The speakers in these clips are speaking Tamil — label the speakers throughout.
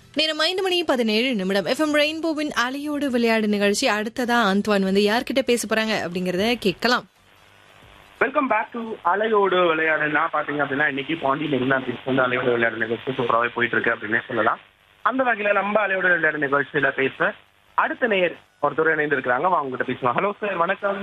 Speaker 1: நேரம் ஐந்து மணி பதினேழு நிமிடம் எஃப்எம் ரெயின்போவின் அலையோடு விளையாடு நிகழ்ச்சி அடுத்ததா அந்த்வான் வந்து யார்கிட்ட பேச போறாங்க அப்படிங்கறத கேட்கலாம்
Speaker 2: வெல்கம் பேக் டு அலையோடு விளையாடு நான் பாத்தீங்க அப்படின்னா இன்னைக்கு பாண்டி மெரினா பீச் வந்து அலையோடு விளையாடு நிகழ்ச்சி சூப்பராகவே போயிட்டு இருக்கு அப்படின்னே சொல்லலாம் அந்த வகையில நம்ம அலையோடு விளையாடு நிகழ்ச்சியில பேச அடுத்த நேயர் ஒருத்தர் இணைந்து இருக்கிறாங்க வாங்க உங்ககிட்ட பேசலாம் ஹலோ சார் வணக்கம்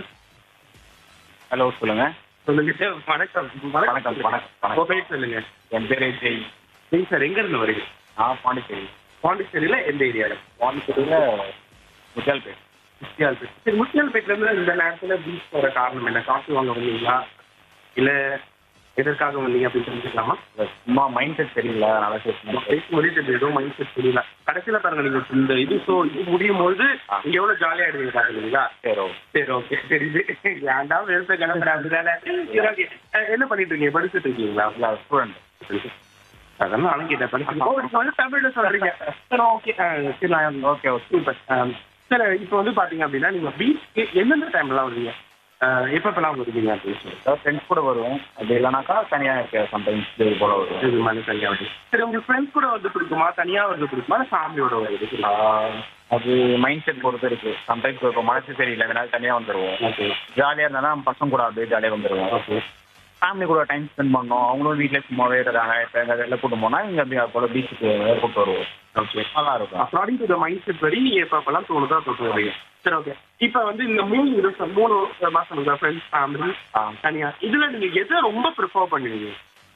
Speaker 3: ஹலோ சொல்லுங்க
Speaker 2: சொல்லுங்க சார் வணக்கம்
Speaker 3: வணக்கம், வணக்கம்.
Speaker 2: உங்க பேர் சொல்லுங்க
Speaker 3: என் பேர் ஜெய்
Speaker 2: நீங்க சார் எங்க இருந்து வரீங்க
Speaker 3: நான் பாண்டிச்சேரி
Speaker 2: பாண்டிச்சேரியில எந்த ஏரியால
Speaker 3: பாண்டிச்சேரியில் முத்தியால்பேட்
Speaker 2: முத்தியால்பேட் சரி முத்தியால்பேட்ல இருந்து இந்த நேரத்துல பீச் போற காரணம் என்ன காஃபி வாங்க வந்தீங்களா இல்ல எதற்காக வந்தீங்க அப்படின்னு தெரிஞ்சுக்கலாமா
Speaker 3: சும்மா மைண்ட் செட் சரியில்லை அதனால பேசுனேன்
Speaker 2: பேசும்போதே தெரியும் ஏதோ மைண்ட் செட் தெரியல கடைசியில பாருங்க நீங்க இந்த இது ஷோ இது முடியும் போது இங்க எவ்வளவு ஜாலியா எடுவீங்க பாக்குறீங்களா
Speaker 3: சரி ஓ
Speaker 2: சரி ஓகே தெரியுது ஏன்டா வெறுத்த கிளம்புற அப்படிதானே சரி ஓகே என்ன பண்ணிட்டு இருக்கீங்க படிச்சுட்டு இருக்கீங்களா
Speaker 3: இல்லை ஸ்டூடெண்ட்
Speaker 2: அதெல்லாம் நானும் கேட்டேன் படிச்சுட்டு ஓ, நீங்க வந்து தமிழ்ல சொல்றீங்க சரி ஓகே சரி நான்
Speaker 3: ஓகே ஓகே
Speaker 2: சூப்பர் சார் இப்போ வந்து பாத்தீங்க அப்படின்னா நீங்க பீச்சுக்கு எந்தெந்த டைம்லாம் வருவீங்க எப்பப்பெல்லாம் வருவீங்க அப்படின்னு சொல்லி
Speaker 3: ஏதாவது ஃப்ரெண்ட்ஸ் கூட வருவோம் அப்படி இல்லைனாக்கா தனியாக இருக்க சம்டைம்ஸ் இது போல வருவோம்
Speaker 2: இது மாதிரி தனியா வருது சரி உங்களுக்கு ஃப்ரெண்ட்ஸ் கூட வந்து பிடிக்குமா தனியா வந்து பிடிக்குமா இல்லை ஃபேமிலியோட வருது பிடிக்குமா?
Speaker 3: ஆஹ், அது மைண்ட் செட் பொறுத்து இருக்கு சம்டைம்ஸ் இப்போ மனசு சரியில்லை அதனால தனியாக வந்துடுவோம்
Speaker 2: ஓகே
Speaker 3: ஜாலியாக இருந்தாலும் நம்ம பசங்க கூட அப்படியே ஜாலியாக வந்துடுவோம்
Speaker 2: ஓகே
Speaker 3: ஃபேமிலி கூட டைம் ஸ்பெண்ட் பண்ணோம் அவங்களும் வீட்டில் சும்மாவே இருக்காங்க இப்போ எங்கள் வெளில கூட்டு போனால் இங்கே அப்படி அது போல் பீச்சுக்கு கூப்பிட்டு வருவோம்
Speaker 2: ஓகே
Speaker 3: நல்லா இருக்கும்
Speaker 2: according to the mindset வரி நீங்க எப்ப அப்பெல்லாம் தோணுதோ தொட்டு வரீங்க சரி ஓகே இப்போ வந்து இந்த மூணு வருஷம் மூணு மாசம் ஃப்ரெண்ட்ஸ் ஃபேமிலி
Speaker 3: ஆ
Speaker 2: தனியா இதுல நீங்க எதை ரொம்ப ப்ரிஃபர் பண்ணுவீங்க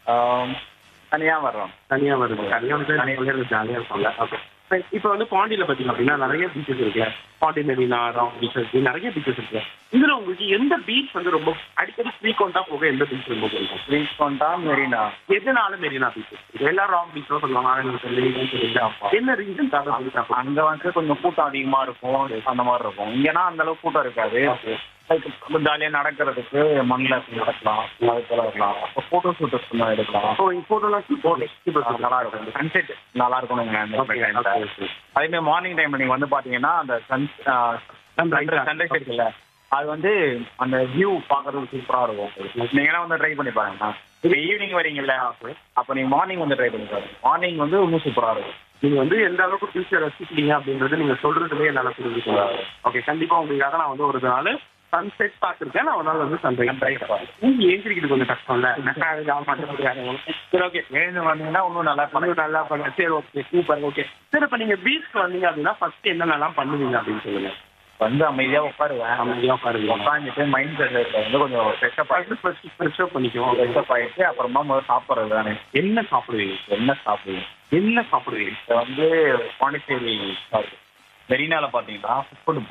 Speaker 3: தனியாக வர்றோம்
Speaker 2: தனியா வருது தனியா வந்து தனியாக ஜாலியா இருப்பாங்க ஓகே இப்போ வந்து பாண்டியில பாத்தீங்க அப்படின்னா நிறைய பீச்சஸ் இருக்கு பாண்டி மெரினா ராங் பீச்சஸ் நிறைய பீச்சஸ் இருக்கு இதுல உங்களுக்கு எந்த பீச் வந்து ரொம்ப அடிக்கடி ஃப்ரீக்வெண்டா போக எந்த பீச் ரொம்ப பிடிக்கும்
Speaker 3: ரீச் பண்ணிட்டா மெரினா
Speaker 2: எதனால மெரினா பீச் எல்லாரும் ராங் பீச் சொல்லுவாங்க ஆனா நீங்க சொல்லுவீங்கன்னு சொல்லிட்டு என்ன ரீசன்
Speaker 3: அங்க வந்து கொஞ்சம் கூட்டம் அதிகமா இருக்கும் அந்த மாதிரி இருக்கும் இங்கன்னா அந்த அளவுக்கு கூட்டம் இருக்காது ஜாலியா நடக்கிறதுக்கு மண்ணில் நடக்கலாம் அது போல இருக்கலாம் அப்போ போட்டோ ஷூட்டர்ஸ் கொஞ்சம் எடுக்கலாம்
Speaker 2: போட்டோலாம்
Speaker 3: அது நல்லா இருக்கும் சன்செட் நல்லா இருக்கணுங்க அந்த டைம்ல அதே மாதிரி மார்னிங் டைம்ல நீங்க வந்து பாத்தீங்கன்னா அந்த சன் சன்ரைஸ் இருக்குல்ல அது வந்து அந்த வியூ பாக்குறதுக்கு சூப்பரா இருக்கும் நீங்க வந்து ட்ரை பண்ணி பாருங்க இப்போ ஈவினிங் வரீங்கல்ல அப்போ நீங்க மார்னிங் வந்து ட்ரை பண்ணி பாருங்க மார்னிங் வந்து இன்னும் சூப்பரா இருக்கும்
Speaker 2: நீங்க வந்து எந்த அளவுக்கு ஃபியூச்சர் ரசிக்கிறீங்க அப்படின்றது நீங்க சொல்றதுலயே என்னால புரிஞ்சுக்கலாம் ஓகே கண்டிப்பா உங்களுக்காக நான் வந்து ஒரு நாள் சன்செட் பார்த்துருக்கேன் நான் ஒரு நாள் வந்து சன்ரைஸ்
Speaker 3: Sunrise பார்த்து.
Speaker 2: நீங்க ஏஞ்சிருக்கிறது கொஞ்சம் கஷ்டம் இல்ல நான் மாட்டேன் சரி ஓகே
Speaker 3: எழுந்து வந்தீங்கன்னா இன்னும் நல்லா
Speaker 2: பண்ணு நல்லா பண்ணு சரி ஓகே சூப்பர் ஓகே சரி இப்போ நீங்க பீச்சுக்கு வந்தீங்க அப்படின்னா ஃபர்ஸ்ட் என்னென்னலாம் பண்ணுவீங்க அப்படின்னு சொல்லுங்க
Speaker 3: வந்து அமைதியா உட்காருவேன்
Speaker 2: அமைதியா உட்காருங்க
Speaker 3: உட்காந்துட்டு மைண்ட் செட் வந்து கொஞ்சம் ஃப்ரெஷ்அப் ஆகிட்டு
Speaker 2: ஃபர்ஸ்ட் ஃப்ரெஷ்அப் பண்ணிக்குவோம்
Speaker 3: ஃப்ரெஷ்அப் ஆகிட்டு அப்புறமா முதல்ல சாப்பிட்றது தானே
Speaker 2: என்ன சாப்பிடுவீங்க
Speaker 3: என்ன சாப்பிடுவீங்க
Speaker 2: என்ன சாப்பிடுவீங்க
Speaker 3: இப்போ வந்து பாண்டிச்சேரி மெரினால பார்த்தீங்கன்னா ஃபுட்